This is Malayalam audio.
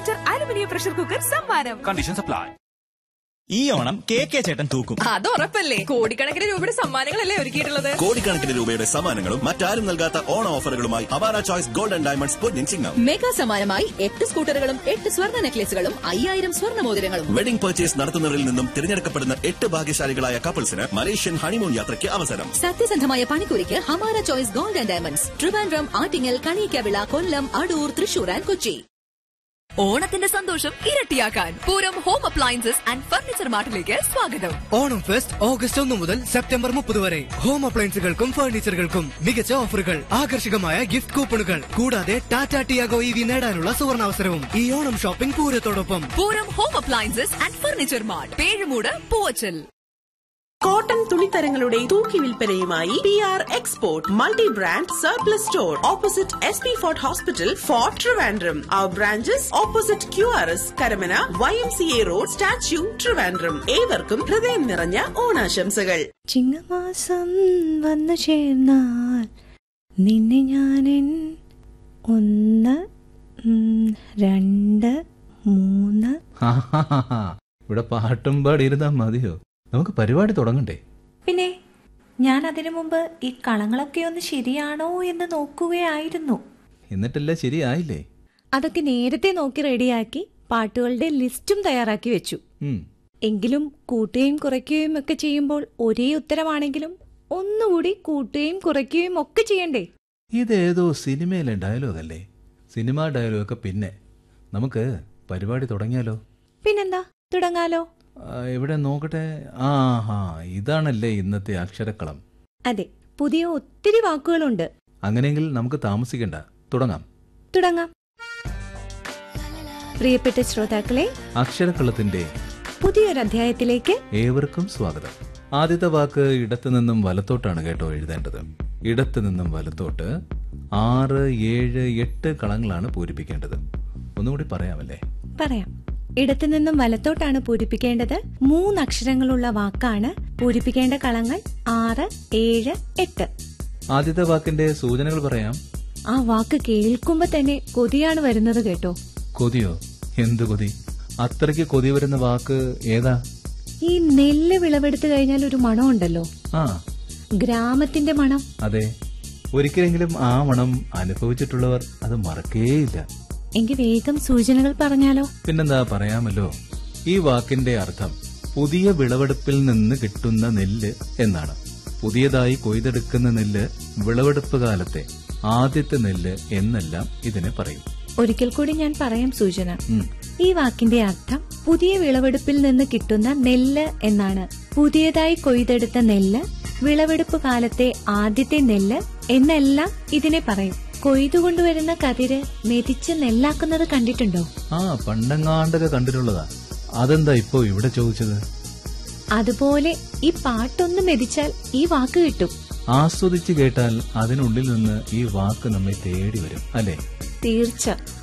ലിറ്റർ അലുമിനിയം പ്രഷർ കുക്കർ സമ്മാനം Conditions apply. ഈ ഓണം കെ കെ ചേട്ടൻ തൂക്കും അത് ഉറപ്പല്ലേ കോടിക്കണക്കിന് രൂപയുടെ സമ്മാനങ്ങളല്ലേ ഒരുക്കിയിട്ടുള്ളത് കോടിക്കണക്കിന് രൂപയുടെ സമ്മാനങ്ങളും മറ്റാരും നൽകാത്ത ഓണ ഓഫറുകളുമായി അവാര ചോയ്സ് ഗോൾഡ് ആൻഡ് ഡയമണ്ട്സ് പൊന്നിൻ ചിങ്ങം മെഗാ സമ്മാനമായി എട്ട് സ്കൂട്ടറുകളും എട്ട് സ്വർണ്ണ നെക്ലേസുകളും അയ്യായിരം സ്വർണ്ണ മോതിരങ്ങളും വെഡിംഗ് പർച്ചേസ് നടത്തുന്നവരിൽ നിന്നും തിരഞ്ഞെടുക്കപ്പെടുന്ന എട്ട് ഭാഗ്യശാലികളായ കപ്പിൾസിന് മലേഷ്യൻ ഹണിമൂൺ യാത്രയ്ക്ക് അവസരം സത്യസന്ധമായ പണിക്കൂലിക്ക് Hamara choice gold and diamonds Trivandrum Attingal Kaniyakkavila Kollam Adoor Thrissur and Kochi ഓണത്തിന്റെ സന്തോഷം ഇരട്ടിയാക്കാൻ Pooram home appliances and furniture മാർട്ടിലേക്ക് സ്വാഗതം ഓണം ഫെസ്റ്റ് ഓഗസ്റ്റ് ഒന്ന് മുതൽ സെപ്റ്റംബർ മുപ്പത് വരെ ഹോം അപ്ലയൻസുകൾക്കും ഫർണിച്ചറുകൾക്കും മികച്ച ഓഫറുകൾ ആകർഷകമായ ഗിഫ്റ്റ് കൂപ്പണുകൾ കൂടാതെ ടാറ്റ ടിയാഗോ ഇ വി നേടാനുള്ള സുവർണാവസരവും ഈ ഓണം ഷോപ്പിംഗ് പൂരത്തോടൊപ്പം Pooram home appliances and furniture mart Pezhumoodu Poovachal cotton തുണിത്തരങ്ങളുടെ തൂക്കി വിൽപ്പനയുമായി P R export multi brand surplus store opposite S P fort hospital fort Trivandrum our branches opposite Q R S Karamana Y M C A road statue Trivandrum ഏവർക്കും ഹൃദയം നിറഞ്ഞ ഓണാശംസകൾ ചിങ്ങമാസം വന്നു ചേർന്നാൽ നിന്നെ ഞാനെൻ ഒന്ന് ഉം, രണ്ട് മൂന്ന് ആഹാഹാഹാ. ഇവിടെ പാട്ടും പാടിയിരുന്നാ മതിയോ നമുക്ക് പരിപാടി തുടങ്ങണ്ടേ പിന്നെ ഞാൻ അതിനു മുമ്പ് ഈ കളങ്ങളൊക്കെ ഒന്ന് ശരിയാണോ എന്ന് നോക്കുകയായിരുന്നു എന്നിട്ടെല്ലാം ശരിയായില്ലേ അതൊക്കെ നേരത്തെ നോക്കി റെഡിയാക്കി പാട്ടുകളുടെ ലിസ്റ്റും തയ്യാറാക്കി വെച്ചു ഉം. എങ്കിലും കൂട്ടുകയും കുറയ്ക്കുകയും ഒക്കെ ചെയ്യുമ്പോൾ ഒരേ ഉത്തരമാണെങ്കിലും ഒന്നുകൂടി കൂട്ടുകയും കുറയ്ക്കുകയും ഒക്കെ ചെയ്യണ്ടേ ഇതേതോ സിനിമയിലെ ഡയലോഗ് അല്ലേ സിനിമാ ഡയലോഗൊക്കെ പിന്നെ നമുക്ക് പരിപാടി തുടങ്ങിയാലോ പിന്നെന്താ തുടങ്ങാലോ ആ, ഇവിടെ നോക്കട്ടെ ആ ഹാ ഇതാണല്ലേ ഇന്നത്തെ അക്ഷരക്കളം അതെ പുതിയ ഒത്തിരി വാക്കുകളുണ്ട് അങ്ങനെയെങ്കിൽ നമുക്ക് താമസിക്കണ്ട തുടങ്ങാം തുടങ്ങാം പ്രിയപ്പെട്ട ശ്രോതാക്കളെ അക്ഷരക്കളത്തിന്റെ പുതിയൊരു അധ്യായത്തിലേക്ക് ഏവർക്കും സ്വാഗതം ആദ്യത്തെ വാക്ക് ഇടത്തു നിന്നും വലത്തോട്ടാണ് കേട്ടോ എഴുതേണ്ടത് ഇടത്തു നിന്നും വലത്തോട്ട് ആറ് ഏഴ് എട്ട് കളങ്ങളാണ് പൂരിപ്പിക്കേണ്ടത് ഒന്നുകൂടി പറയാമല്ലേ പറയാം ഇടത്തു നിന്നും വലത്തോട്ടാണ് പൂരിപ്പിക്കേണ്ടത് മൂന്ന് അക്ഷരങ്ങളുള്ള വാക്കാണ് പൂരിപ്പിക്കേണ്ട കളങ്ങൾ ആറ് ഏഴ് എട്ട് ആദ്യത്തെ വാക്കിന്റെ സൂചനകൾ പറയാം ആ വാക്ക് കേൾക്കുമ്പോ തന്നെ കൊതിയാണ് വരുന്നത് കേട്ടോ കൊതിയോ എന്ത് കൊതി അത്രയ്ക്ക് കൊതി വരുന്ന വാക്ക് ഏതാ ഈ നെല്ല് വിളവെടുത്തു കഴിഞ്ഞാൽ ഒരു മണമുണ്ടല്ലോ ആ ഗ്രാമത്തിന്റെ മണം അതെ ഒരിക്കലെങ്കിലും ആ മണം അനുഭവിച്ചിട്ടുള്ളവർ അത് മറക്കേയില്ല എങ്കിൽ വേഗം സൂചനകൾ പറഞ്ഞാലോ പിന്നെന്താ പറയാമല്ലോ ഈ വാക്കിന്റെ അർത്ഥം പുതിയ വിളവെടുപ്പിൽ നിന്ന് കിട്ടുന്ന നെല്ല് എന്നാണ് പുതിയതായി കൊയ്തെടുക്കുന്ന നെല്ല് വിളവെടുപ്പ് കാലത്തെ ആദ്യത്തെ നെല്ല് എന്നെല്ലാം ഇതിനെ പറയും ഒരിക്കൽ കൂടി ഞാൻ പറയാം സൂചന ഉം. ഈ വാക്കിന്റെ അർത്ഥം പുതിയ വിളവെടുപ്പിൽ നിന്ന് കിട്ടുന്ന നെല്ല് എന്നാണ് പുതിയതായി കൊയ്തെടുത്ത നെല്ല് വിളവെടുപ്പ് കാലത്തെ ആദ്യത്തെ നെല്ല് എന്നെല്ലാം ഇതിനെ പറയും കൊയ്തുകൊണ്ടുവരുന്ന കതിര് മെതിച്ച് നെല്ലാക്കുന്നത് കണ്ടിട്ടുണ്ടോ ആ പണ്ടങ്ങാണ്ടൊക്കെ കണ്ടിട്ടുള്ളതാ അതെന്താ ഇപ്പോ ഇവിടെ ചോദിച്ചത് അതുപോലെ ഈ പാട്ടൊന്ന് മെതിച്ചാൽ ഈ വാക്ക് കിട്ടും ആസ്വദിച്ച് കേട്ടാൽ അതിനുള്ളിൽ നിന്ന് ഈ വാക്ക് നമ്മെ തേടി വരും അല്ലേ തീർച്ച